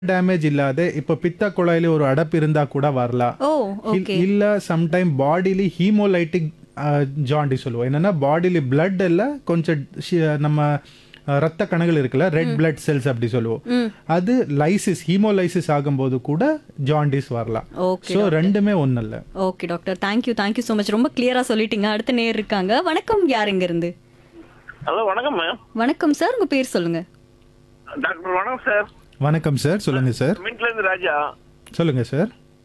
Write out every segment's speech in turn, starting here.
Damage இல்லாத இப்போ பித்த குழாயில ஒரு அடப்பு இருந்தா கூட வரலாம் ஓ இல்- ஓகே இல்ல சம்டைம் பாடிலி ஹீமோலைட்டிக் ஜாண்டி சொல்லுவோம் என்னன்னா பாடிலி பிளட் எல்லாம் கொஞ்சம் ஷி- நம்ம அஹ், ரத்த கணங்கள் இருக்குல்ல ரெட் பிளட் செல்ஸ் அப்படி சொல்லுவோம் அது லைசிஸ் ஹீமோலைசிஸ் ஆகும்போது கூட ஜாண்டிஸ் வரலாம் ஓகே ஸோ ரெண்டுமே ஒன்றும் இல்லை okay doctor thank you thank you so much ரொம்ப கிளியரா சொல்லிட்டீங்க அடுத்த நேர் இருக்காங்க வணக்கம் யார் இங்க இருந்து ஹலோ வணக்கம் மேம் வணக்கம் சார் உங்க பேர் சொல்லுங்க டாக்டர் வணக்கம் சார் வணக்கம் சார் சொல்லுங்க சார் மின்ட்ல இருந்து ராஜா சொல்லுங்க சார்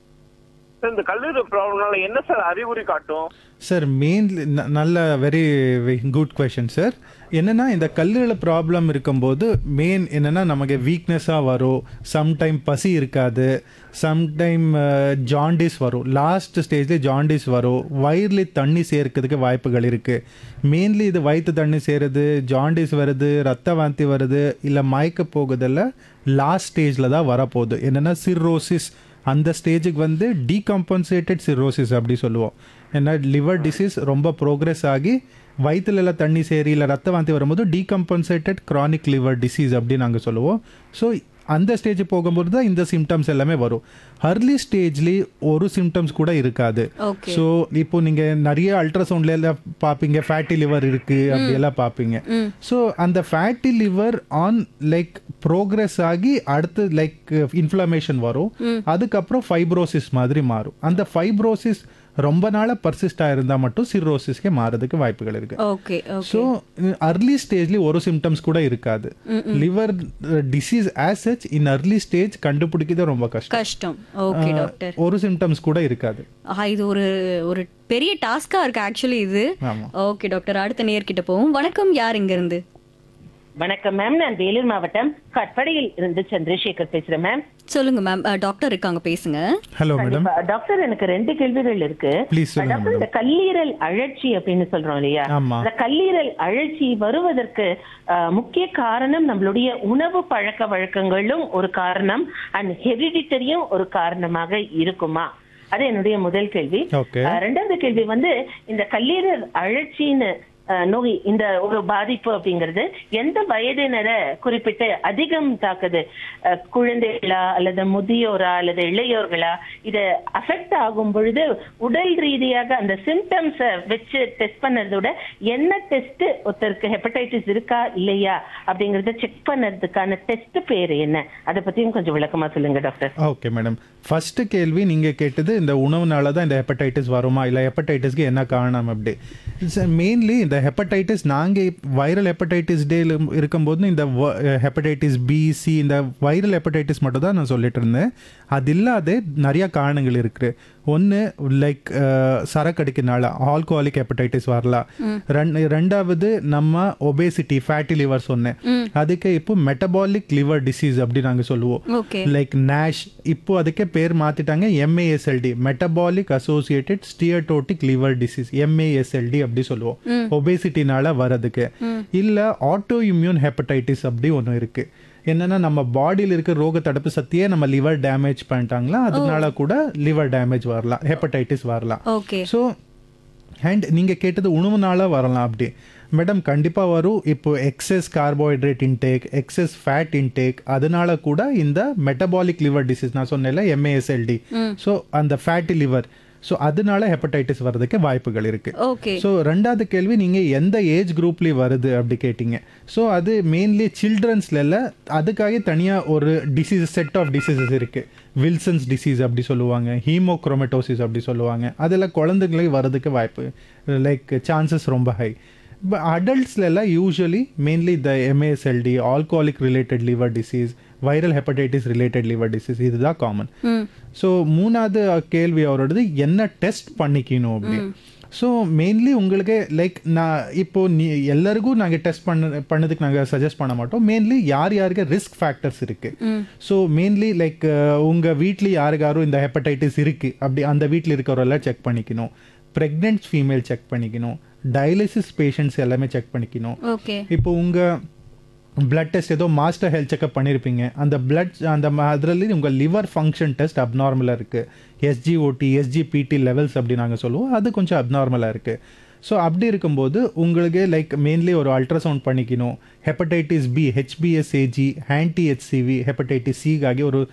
சார் இந்த கல்லூரி ப்ராப்ளம்னால என்ன சார் அறிகுறி காட்டும் சார் மெயின்லி நல்ல வெரி குட் கொஷின் சார் என்னன்னா இந்த கல்லீரல் ப்ராப்ளம் இருக்கும்போது மெயின் என்னன்னா நமக்கு வீக்னஸாக வரும் சம்டைம் பசி இருக்காது சம்டைம் ஜாண்டிஸ் வரும் லாஸ்ட் ஸ்டேஜ்ல ஜாண்டிஸ் வரும் வயிறுல தண்ணி சேர்க்கிறதுக்கு வாய்ப்புகள் இருக்கு மெயின்லி இது வயிற்று தண்ணி சேருது ஜாண்டிஸ் வருது ரத்த வாந்தி வருது இல்லை மயக்க போகுதில்ல லாஸ்ட் ஸ்டேஜில் தான் வரப்போகுது என்னன்னா சிர்ரோசிஸ் அந்த ஸ்டேஜுக்கு வந்து டீகம்பன்சேட்டட் சிரோசிஸ் அப்படி சொல்லுவோம் ஏன்னா லிவர் டிசீஸ் ரொம்ப ப்ரோக்ரஸ் ஆகி வயிற்றுல எல்லாம் தண்ணி சேரி இல்லை ரத்த வாந்தி வரும்போது டீகம்பன்சேட்டட் chronic லிவர் டிசீஸ் அப்படி நாங்கள் சொல்லுவோம் ஸோ அந்த ஸ்டேஜ் போகும்போது தான் இந்த சிம்டம்ஸ் எல்லாமே வரும் அர்லி ஸ்டேஜ்லேயே ஒரு சிம்டம்ஸ் கூட இருக்காது ஓகே ஸோ இப்போ நீங்கள் நிறைய அல்ட்ராசவுண்ட்ல எல்லாம் பார்ப்பீங்க ஃபேட்டி லிவர் இருக்கு அப்படியெல்லாம் பார்ப்பீங்க ஸோ அந்த fatty liver on like progress ஆகி அடுத்து லைக் இன்ஃப்ளமேஷன் வரும் அதுக்கப்புறம் ஃபைப்ரோசிஸ் மாதிரி மாறும் அந்த ஃபைப்ரோசிஸ் ரொம்ப நாளா பர்சிஸ்ட் ஆயிருந்தா மட்டும் சிரோசிஸ்க்கே மாறதுக்கு வாய்ப்புகள் இருக்கு ஓகே ஓகே ஸோ அர்லி ஸ்டேஜ்ல ஒரு சிம்டம்ஸ் கூட இருக்காது liver disease as such in early stage கண்டுபிடிக்கிறது ரொம்ப கஷ்டம் கஷ்டம் ஓகே டாக்டர் ஒரு சிம்டம்ஸ் கூட இருக்காது ஆஹா இது ஒரு ஒரு பெரிய டாஸ்கா இருக்கு ஆக்சுவலி இது ஆமா ஓகே டாக்டர் அடுத்த நேர்கிட்ட போவோம் வணக்கம் யார் இங்க இருந்து வணக்கம் மேம் நான் வேலூர் மாவட்டம் கட்படையில் இருந்து சந்திரசேகர் பேசுறேன் மேம் சொல்லுங்க மேம் டாக்டர் இருக்காங்க பேசுங்க ஹலோ மேடம் கண்டிப்பா. டாக்டர் எனக்கு ரெண்டு கேள்விகள் இருக்கு ப்ளீஸ் சொல்லுங்க டாக்டர் இந்த கல்லீரல் அழற்சி அப்படின்னு சொல்றோம் இல்லையா ஆமா இந்த கல்லீரல் அழற்சி வருவதற்கு அஹ், முக்கிய காரணம் நம்மளுடைய உணவு பழக்க வழக்கங்களும் ஒரு காரணம் அண்ட் ஹெரிடிட்டரியும் ஒரு காரணமாக இருக்குமா அது என்னுடைய முதல் கேள்வி ஓகே அஹ், ரெண்டாவது கேள்வி வந்து இந்த கல்லீரல் அழற்சின்னு அஹ், நோய் இந்த ஒரு பாதிப்பு அப்படிங்கிறது எந்த வயதினரை குறிப்பிட்டு அதிகம் தாக்குது அஹ், குழந்தைகளா அல்லது முதியோரா அல்லது இளையோர்களா இது அஃபெக்ட் ஆகும் பொழுது உடல் ரீதியாக அந்த சிம்டம்ஸ வச்சு டெஸ்ட் பண்ணதை விட என்ன டெஸ்ட் ஒருத்தருக்கு ஹெப்படைட்டிஸ் இருக்கா இல்லையா அப்படிங்கறத செக் பண்ணதுக்கான டெஸ்ட் பேரு என்ன அதை பத்தியும் கொஞ்சம் விளக்கமா சொல்லுங்க டாக்டர் ஓகே மேடம் ஃபர்ஸ்ட் கேள்வி நீங்க கேட்டது இந்த உணவுனால தான் இந்த ஹெப்படைட்டிஸ் வருமா இல்லை ஹெப்படைட்டிஸ்க்கு என்ன காரணம் அப்படி மெயின்லி இந்த ஹெப்படைட்டிஸ் நாங்கள் வைரல் ஹெப்படைட்டிஸ் டேல இருக்கும்போது இந்த ஹெப்படைட்டிஸ் பி சி இந்த வைரல் ஹெப்படைட்டிஸ் மட்டும் தான் நான் சொல்லிட்டு இருந்தேன் அது இல்லாத நிறைய காரணங்கள் இருக்கு ஒன்று லைக் சரக்கடிக்கனால ஆல்கோஹாலிக் ஹெப்படைட்டிஸ் வரலாம் ரெண்டு ரெண்டாவது நம்ம ஒபேசிட்டி ஃபேட்டி லிவர் சொன்னேன் அதுக்கு இப்போ மெட்டபாலிக் லிவர் டிசீஸ் அப்படி நாங்கள் சொல்லுவோம் ஓகே லைக் நேஷ் இப்போ அதுக்கே பேர் மாத்திட்டாங்க MASLD metabolic associated steatotic liver disease MASLD அப்படி சொல்லுவோம் ஒபேசிட்டினால வரதுக்கு இல்ல ஆட்டோ இம்யூன் ஹெப்படைட்டிஸ் அப்படி ஒன்று இருக்கு என்னன்னா நம்ம பாடியில் இருக்க ரோக தடுப்பு சக்தியே நம்ம லிவர் டேமேஜ் பண்ணிட்டாங்களா அதனால கூட லிவர் டேமேஜ் வரலாம் ஹெப்படைட்டிஸ் வரலாம் ஓகே ஸோ அண்ட் நீங்கள் கேட்டது உணவுனால வரலாம் அப்படி மேடம் கண்டிப்பாக வரும் இப்போ excess carbohydrate intake excess fat intake அதனால கூட இந்த மெட்டபாலிக் லிவர் டிசீஸ் நான் சொன்னேன்ல எம்ஏஎஸ்எல்டி ஸோ அந்த ஃபேட்டி லிவர் ஸோ அதனால ஹெப்படைட்டிஸ் வர்றதுக்கு வாய்ப்புகள் இருக்கு ஓகே ஸோ ரெண்டாவது கேள்வி நீங்கள் எந்த ஏஜ் குரூப்லேயே வருது அப்படி கேட்டிங்க ஸோ அது மெயின்லி சில்ட்ரன்ஸ்ல அதுக்காக தனியாக ஒரு டிசீஸ் செட் ஆஃப் டிசீசஸ் இருக்கு வில்சன்ஸ் டிசீஸ் அப்படி சொல்லுவாங்க ஹீமோக்ரோமட்டோசிஸ் அப்படி சொல்லுவாங்க அதில் குழந்தைங்களுக்கு வர்றதுக்கு வாய்ப்பு லைக் சான்சஸ் ரொம்ப ஹை இப்போ அடல்ட்ஸ்லாம் usually mainly the MASLD alcoholic related liver disease viral hepatitis related liver disease இதுதான் காமன் ம் ஸோ மூணாவது கேள்வி அவரோடது என்ன டெஸ்ட் பண்ணிக்கணும் அப்படி ஸோ மெயின்லி உங்களுக்கு லைக் நான் இப்போ நீ எல்லாருக்கும் நாங்கள் டெஸ்ட் பண்ண பண்ணதுக்கு நாங்கள் சஜஸ்ட் பண்ண மாட்டோம் மெயின்லி யார் யாருக்கு ரிஸ்க் ஃபேக்டர்ஸ் இருக்கு ஸோ மெயின்லி லைக் உங்கள் வீட்டில் யாருக்காரும் இந்த ஹெப்படைட்டிஸ் இருக்கு அப்படி அந்த வீட்டில் இருக்கிறவரெல்லாம் செக் பண்ணிக்கணும் ப்ரெக்னென்ட் ஃபீமேல் செக் பண்ணிக்கணும் டயாலிசிஸ் பேஷண்ட்ஸ் எல்லாமே செக் பண்ணிக்கணும் ஓகே இப்போ உங்கள் பிளட் டெஸ்ட் ஏதோ மாஸ்டர் ஹெல்த் செக்அப் பண்ணியிருப்பீங்க அந்த பிளட் அந்த அதில் உங்கள் லிவர் ஃபங்க்ஷன் டெஸ்ட் அப்நார்மலாக இருக்குது எஸ்ஜிஓடி எஸ்ஜிபிடி லெவல்ஸ் அப்படி நாங்கள் சொல்லுவோம் அது கொஞ்சம் அப்நார்மலாக இருக்குது ஸோ அப்படி இருக்கும்போது உங்களுக்கு லைக் மெயின்லி ஒரு அல்ட்ராசவுண்ட் பண்ணிக்கணும் ஹெப்படைட்டிஸ் பி ஹெச்பிஎஸ்ஏஜி ஆன்டி ஹெச்சிவி ஹெப்படைட்டிஸ் சிக்காகி ஒரு